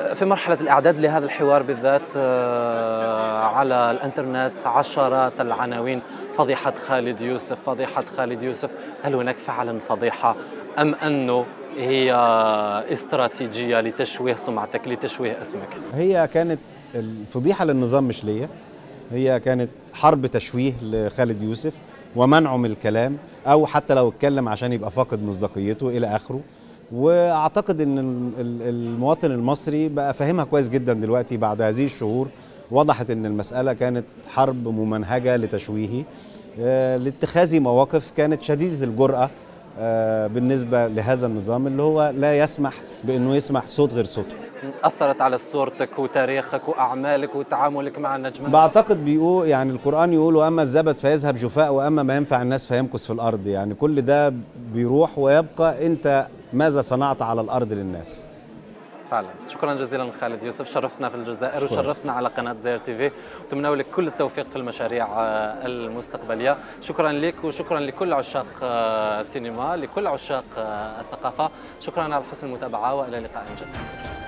في مرحلة الإعداد لهذا الحوار بالذات على الإنترنت عشرات العناوين فضيحة خالد يوسف فضيحة خالد يوسف هل هناك فعلا فضيحة أم أنه هي استراتيجية لتشويه سمعتك لتشويه اسمك هي كانت الفضيحة للنظام مش ليا هي كانت حرب تشويه لخالد يوسف ومنعه من الكلام او حتى لو اتكلم عشان يبقى فاقد مصداقيته الى اخره واعتقد ان المواطن المصري بقى فاهمها كويس جدا دلوقتي بعد هذه الشهور وضحت ان المساله كانت حرب ممنهجه لتشويهه لاتخاذ مواقف كانت شديده الجراه بالنسبه لهذا النظام اللي هو لا يسمح بانه يسمح صوت غير صوته اثرت على صورتك وتاريخك واعمالك وتعاملك مع النجمات بعتقد بيقول يعني القران يقول واما الزبد فيذهب جفاء واما ما ينفع الناس فيمكث في الارض يعني كل ده بيروح ويبقى انت ماذا صنعت على الارض للناس فعلا شكرا جزيلا خالد يوسف شرفتنا في الجزائر وشرفتنا على قناه زير تي في وتمنى لك كل التوفيق في المشاريع المستقبليه شكرا لك وشكرا لكل عشاق السينما لكل عشاق الثقافه شكرا على حسن المتابعه والى لقاء جديد